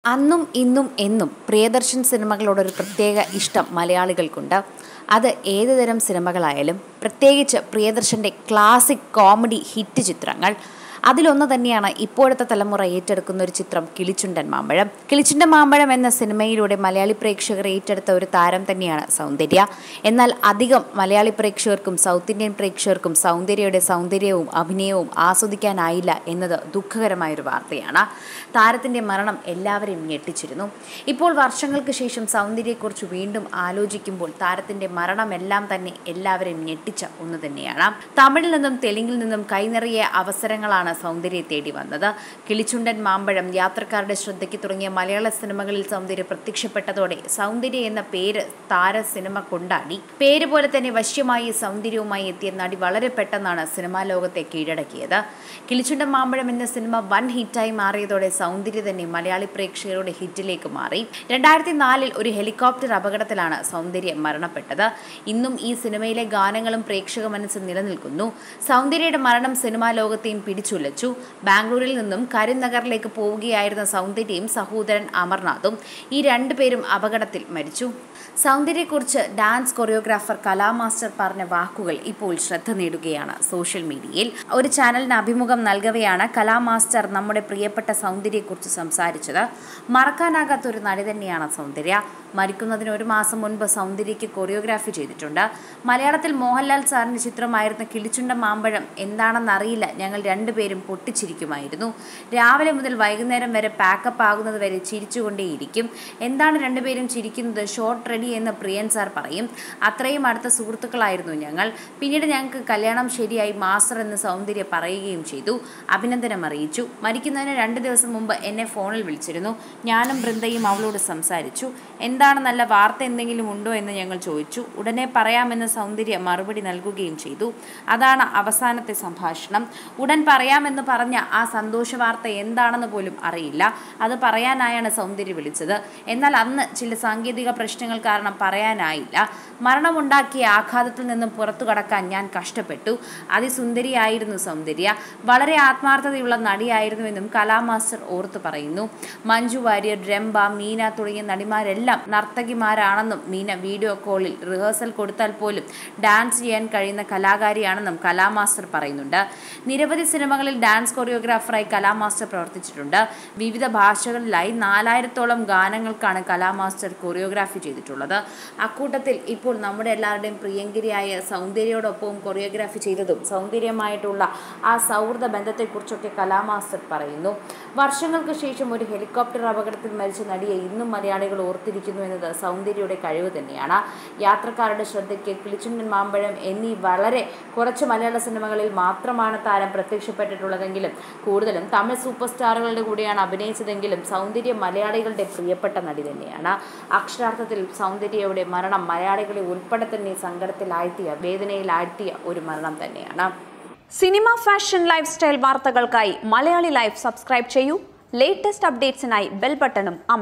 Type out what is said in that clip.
അന്നും ഇന്നും എന്നും പ്രിയദർശൻ സിനിമകളോടൊരു പ്രത്യേക ഇഷ്ടം മലയാളികൾക്കുണ്ട് അത് ഏത് തരം സിനിമകളായാലും പ്രത്യേകിച്ച് പ്രിയദർശൻ്റെ ക്ലാസിക് കോമഡി ഹിറ്റ് ചിത്രങ്ങൾ അതിലൊന്ന് തന്നെയാണ് ഇപ്പോഴത്തെ തലമുറ ഏറ്റെടുക്കുന്ന ഒരു ചിത്രം കിളിച്ചുണ്ടൻ മാമ്പഴം കിളിച്ചുണ്ടൻ മാമ്പഴം എന്ന സിനിമയിലൂടെ മലയാളി പ്രേക്ഷകർ ഏറ്റെടുത്ത ഒരു താരം തന്നെയാണ് സൗന്ദര്യ എന്നാൽ അധികം മലയാളി പ്രേക്ഷകർക്കും സൗത്ത് ഇന്ത്യൻ പ്രേക്ഷകർക്കും സൗന്ദര്യയുടെ സൗന്ദര്യവും അഭിനയവും ആസ്വദിക്കാനായില്ല എന്നത് ദുഃഖകരമായൊരു വാർത്തയാണ് താരത്തിൻ്റെ മരണം എല്ലാവരെയും ഞെട്ടിച്ചിരുന്നു ഇപ്പോൾ വർഷങ്ങൾക്ക് ശേഷം സൗന്ദര്യയെക്കുറിച്ച് വീണ്ടും ആലോചിക്കുമ്പോൾ താരത്തിൻ്റെ മരണമെല്ലാം തന്നെ എല്ലാവരെയും ഞെട്ടിച്ച ഒന്ന് തന്നെയാണ് തമിഴിൽ നിന്നും തെലുങ്കിൽ നിന്നും കൈനിറയ അവസരങ്ങളാണ് സൗന്ദര്യയെ തേടി വന്നത് കിളിച്ചുണ്ടൻ മാമ്പഴം യാത്രക്കാരുടെ ശ്രദ്ധയ്ക്ക് തുടങ്ങിയ മലയാള സിനിമകളിൽ സൗന്ദര്യ പ്രത്യക്ഷപ്പെട്ടതോടെ സൗന്ദര്യ എന്ന പേര് താര സിനിമ കൊണ്ടാടി പേര് പോലെ തന്നെ വശ്യമായി സൗന്ദര്യവുമായി എത്തിയ നടി വളരെ പെട്ടെന്നാണ് സിനിമാ ലോകത്തെ കീഴടക്കിയത് കിളിച്ചുണ്ടൻ മാമ്പഴം എന്ന സിനിമ വൻ ഹിറ്റായി മാറിയതോടെ സൗന്ദര്യ തന്നെ മലയാളി പ്രേക്ഷകരുടെ ഹിറ്റിലേക്ക് മാറി രണ്ടായിരത്തി നാലിൽ ഒരു ഹെലികോപ്റ്റർ അപകടത്തിലാണ് സൗന്ദര്യ മരണപ്പെട്ടത് ഇന്നും ഈ സിനിമയിലെ ഗാനങ്ങളും പ്രേക്ഷക മനസ്സിൽ നിലനിൽക്കുന്നു സൗന്ദര്യയുടെ മരണം സിനിമാ ലോകത്തെയും പിടിച്ചുലച്ചു ബാംഗ്ലൂരിൽ നിന്നും കരിനഗറിലേക്ക് പോവുകയായിരുന്ന സൗന്ദര്യയും സഹോദരൻ അമർനാഥും ഈ രണ്ടുപേരും അപകടത്തിൽ മരിച്ചു സൗന്ദര്യയെക്കുറിച്ച് ഡാൻസ് കൊറിയോഗ്രാഫർ കലാമാസ്റ്റർ പറഞ്ഞ വാക്കുകൾ ഇപ്പോൾ ശ്രദ്ധ നേടുകയാണ് സോഷ്യൽ മീഡിയയിൽ ഒരു ചാനലിന് അഭിമുഖം നൽകവെയാണ് കലാമാസ്റ്റർ നമ്മുടെ പ്രിയപ്പെട്ട സൗന്ദര്യയെക്കുറിച്ച് സംസാരിച്ചത് മറക്കാനാകാത്ത ഒരു നടി തന്നെയാണ് സൗന്ദര്യ മരിക്കുന്നതിന് ഒരു മാസം മുൻപ് സൗന്ദര്യയ്ക്ക് കൊറിയോഗ്രാഫി ചെയ്തിട്ടുണ്ട് മലയാളത്തിൽ മോഹൻലാൽ സാറിൻ്റെ ചിത്രമായിരുന്ന കിളിച്ചുണ്ട മാമ്പഴം എന്താണെന്നറിയില്ല ഞങ്ങൾ രണ്ടുപേരും പൊട്ടിച്ചിരിക്കുമായിരുന്നു രാവിലെ മുതൽ വൈകുന്നേരം വരെ പാക്കപ്പ് ആകുന്നത് വരെ ചിരിച്ചുകൊണ്ടേയിരിക്കും എന്താണ് രണ്ടുപേരും ചിരിക്കുന്നത് ഷോർട്ട് റെഡി എന്ന് പ്രിയൻ സാർ പറയും അത്രയും അടുത്ത സുഹൃത്തുക്കളായിരുന്നു ഞങ്ങൾ പിന്നീട് ഞങ്ങൾക്ക് കല്യാണം ശരിയായി മാസ്റ്റർ എന്ന് സൗന്ദര്യ പറയുകയും ചെയ്തു അഭിനന്ദനം അറിയിച്ചു മരിക്കുന്നതിന് രണ്ട് ദിവസം മുമ്പ് എന്നെ ഫോണിൽ വിളിച്ചിരുന്നു ഞാനും ബൃന്ദയും അവളോട് സംസാരിച്ചു എന്താണ് നല്ല വാർത്ത എന്തെങ്കിലും ഉണ്ടോ എന്ന് ഞങ്ങൾ ചോദിച്ചു ഉടനെ പറയാമെന്ന് സൗന്ദര്യ മറുപടി നൽകുകയും ചെയ്തു അതാണ് അവസാനത്തെ സംഭാഷണം ഉടൻ പറയാമെന്ന് പറഞ്ഞ ആ സന്തോഷ വാർത്ത എന്താണെന്ന് പോലും അറിയില്ല അത് പറയാനായാണ് സൗന്ദര്യ വിളിച്ചത് എന്നാൽ അന്ന് ചില സാങ്കേതിക പ്രശ്നങ്ങൾ കാരണം പറയാനായില്ല മരണമുണ്ടാക്കിയ ആഘാതത്തിൽ നിന്നും പുറത്തു കടക്കാൻ ഞാൻ കഷ്ടപ്പെട്ടു അതിസുന്ദരിയായിരുന്നു സൗന്ദര്യ വളരെ ആത്മാർത്ഥതയുള്ള നടിയായിരുന്നുവെന്നും കലാമാസ്റ്റർ ഓർത്തു പറയുന്നു മഞ്ജു വാര്യർ രംഭ മീന തുടങ്ങിയ നടിമാരെല്ലാം നർത്തകിമാരാണെന്നും മീന വീഡിയോ കോളിൽ റിഹേഴ്സൽ കൊടുത്താൽ പോലും ഡാൻസ് ചെയ്യാൻ കഴിയുന്ന കലാകാരിയാണെന്നും കലാമാസ്റ്റർ പറയുന്നുണ്ട് നിരവധി സിനിമകളിൽ ഡാൻസ് കൊറിയോഗ്രാഫറായി കലാമാസ്റ്റർ പ്രവർത്തിച്ചിട്ടുണ്ട് വിവിധ ഭാഷകളിലായി നാലായിരത്തോളം ഗാനങ്ങൾക്കാണ് കലാമാസ്റ്റർ കൊറിയോഗ്രാഫി ചെയ്തിട്ടുള്ളത് അക്കൂട്ടത്തിൽ ഇപ്പോൾ നമ്മുടെ എല്ലാവരുടെയും പ്രിയങ്കരിയായ സൗന്ദര്യയോടൊപ്പവും കൊറിയോഗ്രാഫി ചെയ്തതും സൗന്ദര്യമായിട്ടുള്ള ആ സൗഹൃദ ബന്ധത്തെക്കുറിച്ചൊക്കെ കലാമാസ്റ്റർ പറയുന്നു വർഷങ്ങൾക്ക് ശേഷം ഒരു ഹെലികോപ്റ്റർ അപകടത്തിൽ മരിച്ച നടിയെ ഇന്നും മലയാളികൾ ഓർത്തിരിക്കുന്നു എന്നത് സൗന്ദര്യയുടെ കഴിവ് തന്നെയാണ് യാത്രക്കാരുടെ ശ്രദ്ധയ്ക്ക് കിളിച്ചുണ്ടൻ മാമ്പഴം എന്നീ വളരെ കുറച്ച് മലയാള സിനിമകളിൽ മാത്രമാണ് താരം പ്രത്യക്ഷപ്പെട്ടിട്ടുള്ളതെങ്കിലും കൂടുതലും തമിഴ് സൂപ്പർ സ്റ്റാറുകളുടെ കൂടെയാണ് അഭിനയിച്ചതെങ്കിലും സൗന്ദര്യ മലയാളികളുടെ പ്രിയപ്പെട്ട നടി തന്നെയാണ് അക്ഷരാർത്ഥത്തിൽ സൗന്ദര്യയുടെ മരണം മലയാളികളെ ഉൾപ്പെടെ തന്നെ സങ്കടത്തിലാഴ്ത്തിയ വേദനയിലാഴ്ത്തിയ ഒരു മരണം തന്നെയാണ് സിനിമ ഫാഷൻ ലൈഫ് സ്റ്റൈൽ വാർത്തകൾക്കായി മലയാളി ലൈഫ് സബ്സ്ക്രൈബ് ചെയ്യൂ ലേറ്റസ്റ്റ് അപ്ഡേറ്റ്സിനായി ബെൽ ബട്ടണും അമർ